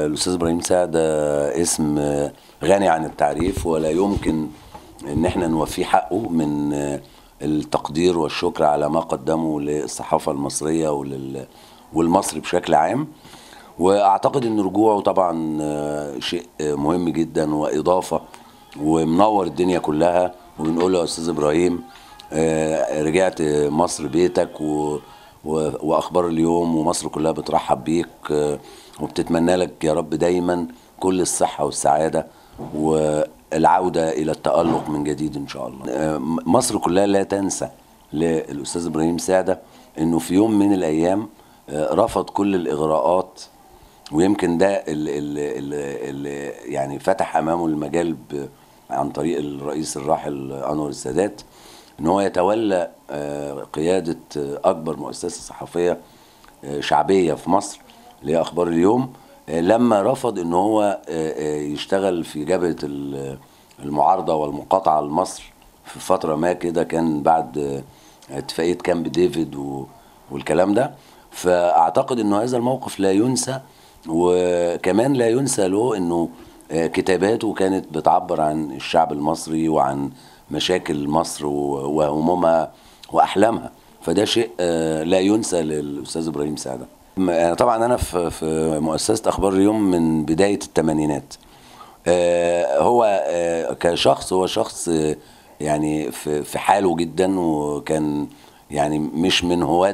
الاستاذ ابراهيم سعد اسم غني عن التعريف ولا يمكن ان احنا نوفيه حقه من التقدير والشكر على ما قدمه للصحافه المصريه ولل والمصري بشكل عام واعتقد ان رجوعه طبعا شيء مهم جدا واضافه ومنور الدنيا كلها وبنقول له يا استاذ ابراهيم رجعت مصر بيتك و واخبار اليوم ومصر كلها بترحب بيك وبتتمنى لك يا رب دايما كل الصحه والسعاده والعوده الى التالق من جديد ان شاء الله. مصر كلها لا تنسى للاستاذ ابراهيم سعده انه في يوم من الايام رفض كل الاغراءات ويمكن ده اللي يعني فتح امامه المجال عن طريق الرئيس الراحل انور السادات ان هو يتولى قياده اكبر مؤسسه صحفيه شعبيه في مصر اللي هي اخبار اليوم لما رفض ان هو يشتغل في جبهه المعارضه والمقاطعه لمصر في فتره ما كده كان بعد اتفاقيه كامب ديفيد والكلام ده فاعتقد انه هذا الموقف لا ينسى وكمان لا ينسى له انه كتاباته كانت بتعبر عن الشعب المصري وعن مشاكل مصر وهمومها واحلامها فده شيء لا ينسى للاستاذ ابراهيم سعده طبعا انا في في مؤسسه اخبار اليوم من بدايه الثمانينات هو كشخص هو شخص يعني في حاله جدا وكان يعني مش من هواة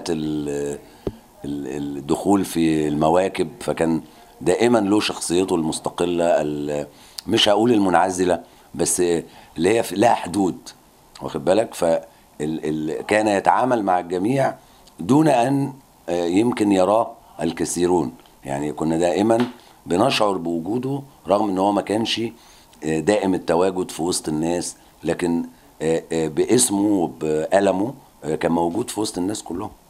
الدخول في المواكب فكان دائما له شخصيته المستقله مش هقول المنعزله بس اللي هي لها حدود واخد بالك ف كان يتعامل مع الجميع دون ان يمكن يراه الكثيرون يعني كنا دائما بنشعر بوجوده رغم ان هو ما كانش دائم التواجد في وسط الناس لكن باسمه وبألمه كان موجود في وسط الناس كلهم